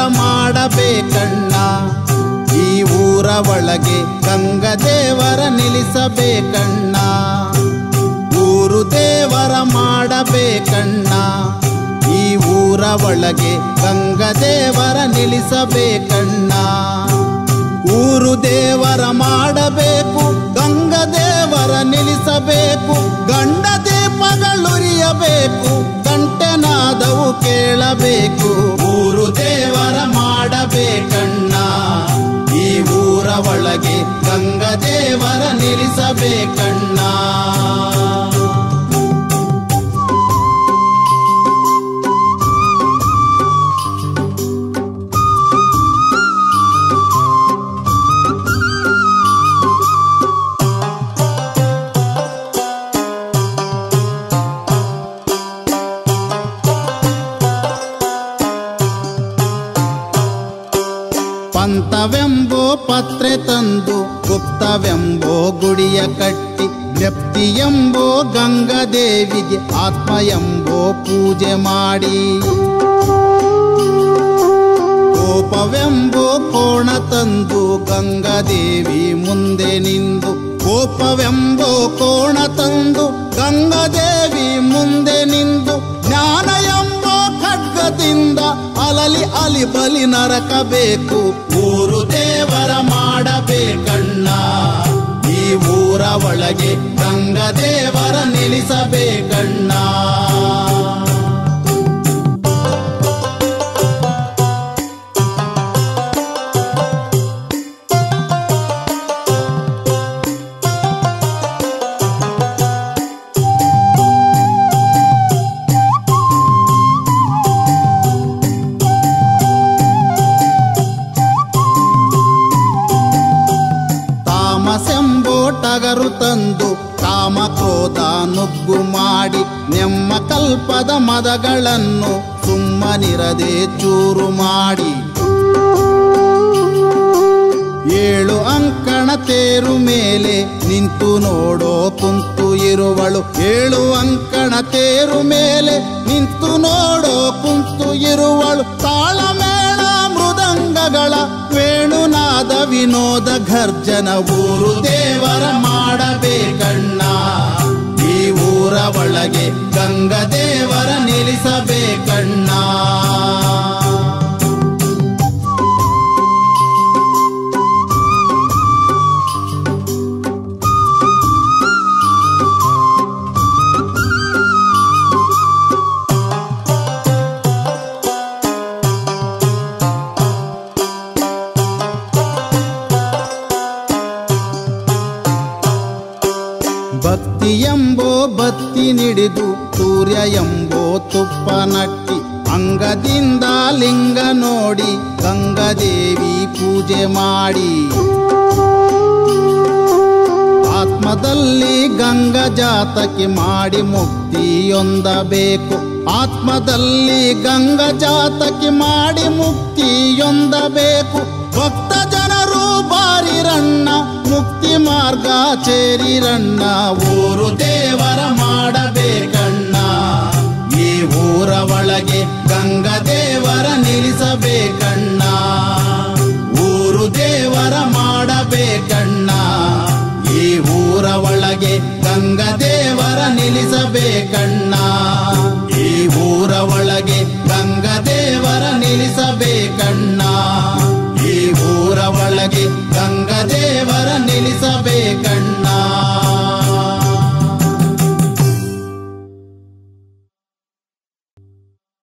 ಮಾಡಬೇಕಣ್ಣ ಈ ಊರ ಒಳಗೆ ಗಂಗದೇವರ ನಿಲ್ಲಿಸಬೇಕಣ್ಣ ಊರು ದೇವರ ಮಾಡಬೇಕಣ್ಣ ಈ ಊರ ಒಳಗೆ ಗಂಗದೇವರ ನಿಲ್ಲಿಸಬೇಕಣ್ಣ ಊರು ದೇವರ ಮಾಡಬೇಕು ಗಂಗದೇವರ ನಿಲ್ಲಿಸಬೇಕು ಗಂಡ ದೀಪಗಳುರಿಯಬೇಕು ಗಂಟೆನಾದವು ಕೇಳಬೇಕು ಊರು ದೇವರ ಮಾಡಬೇಕಣ್ಣ ಈ ಊರ ಒಳಗೆ ಗಂಗದೇವರ ನಿಲ್ಲಿಸಬೇಕಣ್ಣ ಪಂತವೆಂಬೋ ಪತ್ರೆ ತಂದು ಗುಪ್ತವೆಂಬೋ ಗುಡಿಯ ಕಟ್ಟಿ ವ್ಯಕ್ತಿ ಎಂಬೋ ಗಂಗಾದೇವಿಗೆ ಆತ್ಮ ಎಂಬೋ ಪೂಜೆ ಮಾಡಿ ಕೋಪವೆಂಬೋ ಕೋಣ ತಂದು ಗಂಗಾದೇವಿ ಮುಂದೆ ನಿಂದು ಕೋಪವೆಂಬೋ ಕೋಣ ತಂದು ಗಂಗಾದೇವಿ ಮುಂದೆ ನಿಂದು ಜ್ಞಾನ ಎಂಬೋ ಖಡ್ಗದಿಂದ ಅಲಲಿ ಅಲಿ ಬಲಿ ನರಕಬೇಕು ಊರು ದೇವರ ಮಾಡಬೇಕಣ್ಣ ಈ ಊರ ಒಳಗೆ ಗಂಗದೇವರ ನಿಲ್ಲಿಸಬೇಕಣ್ಣ ತಾಮಸೆಂಬೋ ಟಗರು ತಂದು ಕಾಮ ಕ್ರೋಧ ನುಗ್ಗು ಮಾಡಿ ನೆಮ್ಮ ಕಲ್ಪದ ಮದಗಳನ್ನು ಸುಮ್ಮನಿರದೆ ಚೂರು ಮಾಡಿ ಏಳು ಅಂಕಣ ತೇರು ಮೇಲೆ ನಿಂತು ನೋಡೋ ಕುಂತು ಇರುವಳು ಏಳು ಅಂಕಣ ತೇರು ಮೇಲೆ ನಿಂತು ನೋಡೋ ಕುಂತು ಇರುವಳು ತಾಳಮೇಳ ಮೃದಂಗಗಳ ವೇಣುನಾದ ವಿನೋದ ಘರ್ಜನ ಊರು ದೇವರ ಮಾಡಬೇಕಣ್ಣ ಈ ಊರ ಒಳಗೆ ಗಂಗದೇವರ ನಿಲ್ಲಿಸಬೇಕಣ್ಣ ಭಕ್ತಿ ಎಂಬೋ ಬತ್ತಿ ನಿಡಿದು ಸೂರ್ಯ ಎಂಬೋ ತುಪ್ಪ ನಟ್ಟಿ ಅಂಗದಿಂದ ಲಿಂಗ ನೋಡಿ ಗಂಗಾದೇವಿ ಪೂಜೆ ಮಾಡಿ ಆತ್ಮದಲ್ಲಿ ಗಂಗಾ ಜಾತಕ್ಕೆ ಮಾಡಿ ಮುಕ್ತಿಯೊಂದಬೇಕು ಆತ್ಮದಲ್ಲಿ ಗಂಗಾ ಜಾತಕ್ಕೆ ಮಾಡಿ ಮುಕ್ತಿಯೊಂದಬೇಕು ಭಕ್ತ ಜನರು ಬಾರಿರಣ್ಣ ಮುಕ್ತಿ ಮಾರ್ಗ ಚೇರಿರಣ್ಣ ಊರು ದೇವರ ಮಾಡಬೇಕಣ್ಣ ಈ ಊರ ಒಳಗೆ ಗಂಗಾ ದೇವರ ನಿಲ್ಲಿಸಬೇಕಣ್ಣ ಊರು ದೇವರ ಮಾಡಬೇಕಣ್ಣ ಈ ಊರ ಒಳಗೆ ಗಂಗದೇವರ ನಿಲ್ಲಿಸಬೇಕಣ್ಣ ಈ ಊರ ಒಳಗೆ ಗಂಗದೇವರ ನಿಲ್ಲಿಸಬೇಕಣ್ಣ ಈ ಊರ ಒಳಗೆ